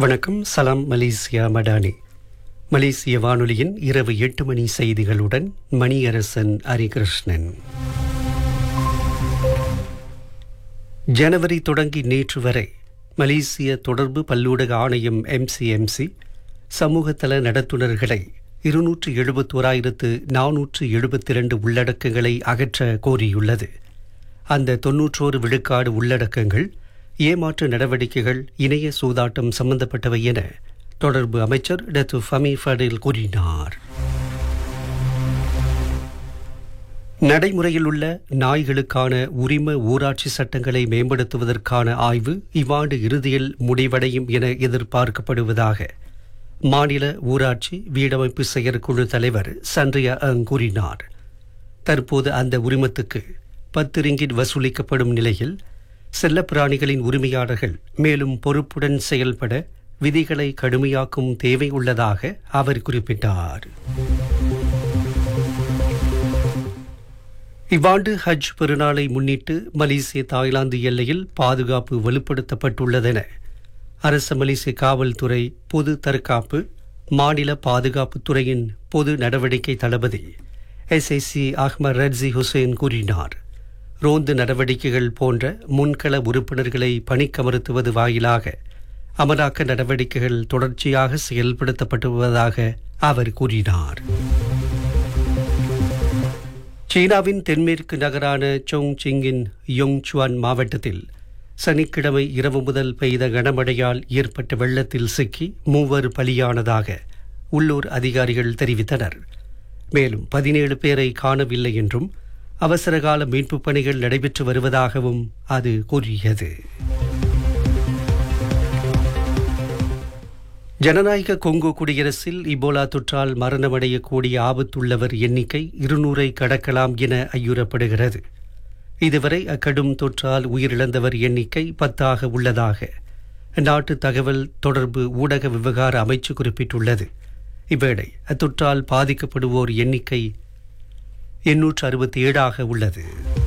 வணக்கம் சலாம் மலேசியா மடானி மலேசிய வானொலியின் இரவு எட்டு மணி செய்திகளுடன் மணியரசன் ஹரிகிருஷ்ணன் ஜனவரி தொடங்கி நேற்று வரை மலேசிய தொடர்பு பல்லூடக ஆணையம் எம்சிஎம்சி சமூகத்தல நடத்துனர்களை இருநூற்று எழுபத்தோராயிரத்து நானூற்று எழுபத்தி இரண்டு உள்ளடக்கங்களை அகற்ற கோரியுள்ளது அந்த தொன்னூற்றோரு விழுக்காடு உள்ளடக்கங்கள் ஏமாற்று நடவடிக்கைகள் இணைய சூதாட்டம் சம்பந்தப்பட்டவை என தொடர்பு அமைச்சர் டத்து ஃபமி ஃபடில் கூறினார் நடைமுறையில் உள்ள நாய்களுக்கான உரிம ஊராட்சி சட்டங்களை மேம்படுத்துவதற்கான ஆய்வு இவ்வாண்டு இறுதியில் முடிவடையும் என எதிர்பார்க்கப்படுவதாக மாநில ஊராட்சி வீடமைப்பு செயற்குழு தலைவர் சன்ரியா அங் கூறினார் தற்போது அந்த உரிமத்துக்கு பத்து ரிங்கிட் வசூலிக்கப்படும் நிலையில் செல்லப்பிராணிகளின் உரிமையாளர்கள் மேலும் பொறுப்புடன் செயல்பட விதிகளை கடுமையாக்கும் தேவை உள்ளதாக அவர் குறிப்பிட்டார் இவ்வாண்டு ஹஜ் பெருநாளை முன்னிட்டு மலேசிய தாய்லாந்து எல்லையில் பாதுகாப்பு வலுப்படுத்தப்பட்டுள்ளதென அரச மலேசிய காவல்துறை பொது தற்காப்பு மாநில பாதுகாப்புத் துறையின் பொது நடவடிக்கை தளபதி எஸ்ஐசி அஹ்மத் ரட்சி ஹுசேன் கூறினார் ரோந்து நடவடிக்கைகள் போன்ற முன்கள உறுப்பினர்களை பணிக்கமர்த்துவது வாயிலாக அமலாக்க நடவடிக்கைகள் தொடர்ச்சியாக செயல்படுத்தப்பட்டு அவர் கூறினார் சீனாவின் தென்மேற்கு நகரான சோங் சிங்கின் யோங்சுவான் மாவட்டத்தில் சனிக்கிழமை இரவு முதல் பெய்த கனமழையால் ஏற்பட்ட வெள்ளத்தில் சிக்கி மூவர் பலியானதாக உள்ளூர் அதிகாரிகள் தெரிவித்தனர் மேலும் பதினேழு பேரை காணவில்லை என்றும் அவசரகால மீட்புப் பணிகள் நடைபெற்று வருவதாகவும் அது கூறியது ஜனநாயக கொங்கோ குடியரசில் இபோலா தொற்றால் மரணமடையக்கூடிய ஆபத்துள்ளவர் எண்ணிக்கை இருநூறை கடக்கலாம் என ஐயுறப்படுகிறது இதுவரை அக்கடும் தொற்றால் உயிரிழந்தவர் எண்ணிக்கை பத்தாக உள்ளதாக நாட்டு தகவல் தொடர்பு ஊடக விவகார அமைச்சு குறிப்பிட்டுள்ளது இவ்வேளை அத்தொற்றால் பாதிக்கப்படுவோர் எண்ணிக்கை எண்ணூற்று அறுபத்தி ஏழாக உள்ளது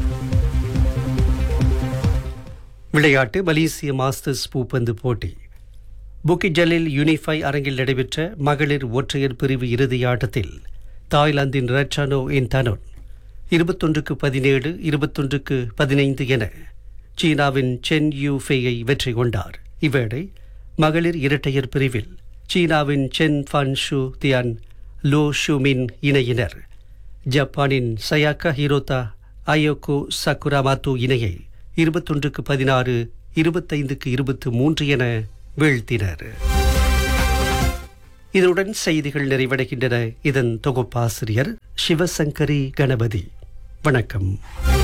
விளையாட்டு மலேசிய மாஸ்டர்ஸ் பூப்பந்து போட்டி புக்கிஜலில் யூனிஃபை அரங்கில் நடைபெற்ற மகளிர் ஒற்றையர் பிரிவு இறுதி ஆட்டத்தில் தாய்லாந்தின் ரச்சானோ இன் தனோன் இருபத்தொன்றுக்கு பதினேழு இருபத்தொன்றுக்கு பதினைந்து என சீனாவின் சென் யூ ஃபேயை வெற்றி கொண்டார் இவ்வேளை மகளிர் இரட்டையர் பிரிவில் சீனாவின் Chen Fan Shu Tian Lo Shumin இணையினர் ஜப்பானின் சயாக்கா ஹிரோதா அயோகோ சக்குராமாத்து இணையை இருபத்தொன்றுக்கு பதினாறு இருபத்தைந்துக்கு இருபத்து மூன்று என வீழ்த்தினர் இதனுடன் செய்திகள் நிறைவடைகின்றன இதன் தொகுப்பாசிரியர் சிவசங்கரி கணபதி வணக்கம்